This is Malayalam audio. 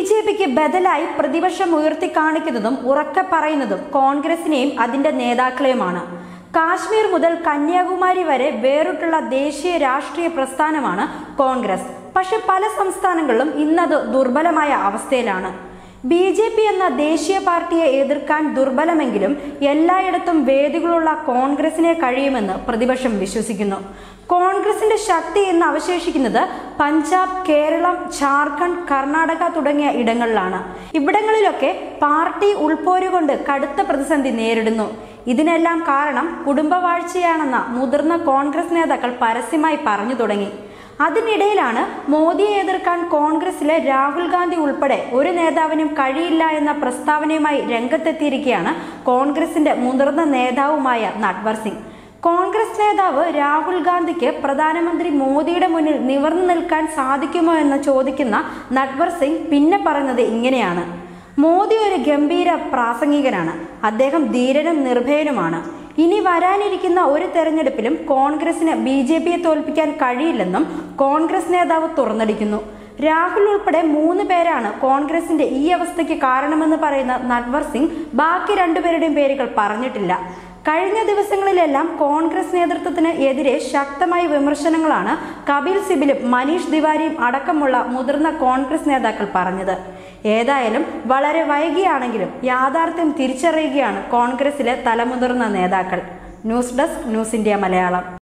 ജെ പിക്ക് ബദലായി പ്രതിപക്ഷം ഉയർത്തി കാണിക്കുന്നതും ഉറക്കെ പറയുന്നതും കോൺഗ്രസിനെയും അതിന്റെ നേതാക്കളെയുമാണ് കാശ്മീർ മുതൽ കന്യാകുമാരി വരെ വേറിട്ടുള്ള ദേശീയ രാഷ്ട്രീയ പ്രസ്ഥാനമാണ് കോൺഗ്രസ് പക്ഷെ പല സംസ്ഥാനങ്ങളിലും ഇന്നത് ദുർബലമായ അവസ്ഥയിലാണ് ബി ജെ പി എന്ന ദേശീയ പാർട്ടിയെ എതിർക്കാൻ ദുർബലമെങ്കിലും എല്ലായിടത്തും വേദികളുള്ള കോൺഗ്രസിനെ കഴിയുമെന്ന് പ്രതിപക്ഷം വിശ്വസിക്കുന്നു കോൺഗ്രസിന്റെ ശക്തി എന്ന് അവശേഷിക്കുന്നത് പഞ്ചാബ് കേരളം ജാർഖണ്ഡ് കർണാടക തുടങ്ങിയ ഇടങ്ങളിലാണ് ഇവിടങ്ങളിലൊക്കെ പാർട്ടി ഉൾപ്പോരുകൊണ്ട് കടുത്ത പ്രതിസന്ധി നേരിടുന്നു ഇതിനെല്ലാം കാരണം കുടുംബവാഴ്ചയാണെന്ന മുതിർന്ന കോൺഗ്രസ് നേതാക്കൾ പരസ്യമായി പറഞ്ഞു തുടങ്ങി അതിനിടയിലാണ് മോദിയെ എതിർക്കാൻ കോൺഗ്രസിലെ രാഹുൽ ഗാന്ധി ഉൾപ്പെടെ ഒരു നേതാവിനും കഴിയില്ല എന്ന പ്രസ്താവനയുമായി രംഗത്തെത്തിയിരിക്കുകയാണ് കോൺഗ്രസിന്റെ മുതിർന്ന നേതാവുമായ നട്വർ സിംഗ് കോൺഗ്രസ് നേതാവ് രാഹുൽ ഗാന്ധിക്ക് പ്രധാനമന്ത്രി മോദിയുടെ മുന്നിൽ നിവർന്നു നിൽക്കാൻ സാധിക്കുമോ എന്ന് ചോദിക്കുന്ന നട്വർ സിംഗ് പിന്നെ പറഞ്ഞത് ഇങ്ങനെയാണ് മോദി ഒരു ഗംഭീര പ്രാസംഗികനാണ് അദ്ദേഹം ധീരനും നിർഭയനുമാണ് ഇനി വരാനിരിക്കുന്ന ഒരു തെരഞ്ഞെടുപ്പിലും കോൺഗ്രസിന് ബി ജെ പിയെ തോൽപ്പിക്കാൻ കഴിയില്ലെന്നും കോൺഗ്രസ് നേതാവ് തുറന്നടിക്കുന്നു രാഹുൽ ഉൾപ്പെടെ മൂന്ന് പേരാണ് കോൺഗ്രസിന്റെ ഈ അവസ്ഥയ്ക്ക് കാരണമെന്ന് പറയുന്ന നട്വർ സിംഗ് ബാക്കി രണ്ടുപേരുടെയും പേരുകൾ പറഞ്ഞിട്ടില്ല കഴിഞ്ഞ ദിവസങ്ങളിലെല്ലാം കോൺഗ്രസ് നേതൃത്വത്തിന് എതിരെ ശക്തമായ വിമർശനങ്ങളാണ് കപിൽ സിബിലും മനീഷ് തിവാരിയും അടക്കമുള്ള മുതിർന്ന കോൺഗ്രസ് നേതാക്കൾ പറഞ്ഞത് ഏതായാലും വളരെ വൈകിയാണെങ്കിലും യാഥാർത്ഥ്യം തിരിച്ചറിയുകയാണ് കോൺഗ്രസിലെ തലമുതിർന്ന നേതാക്കൾ news desk news India Malayalam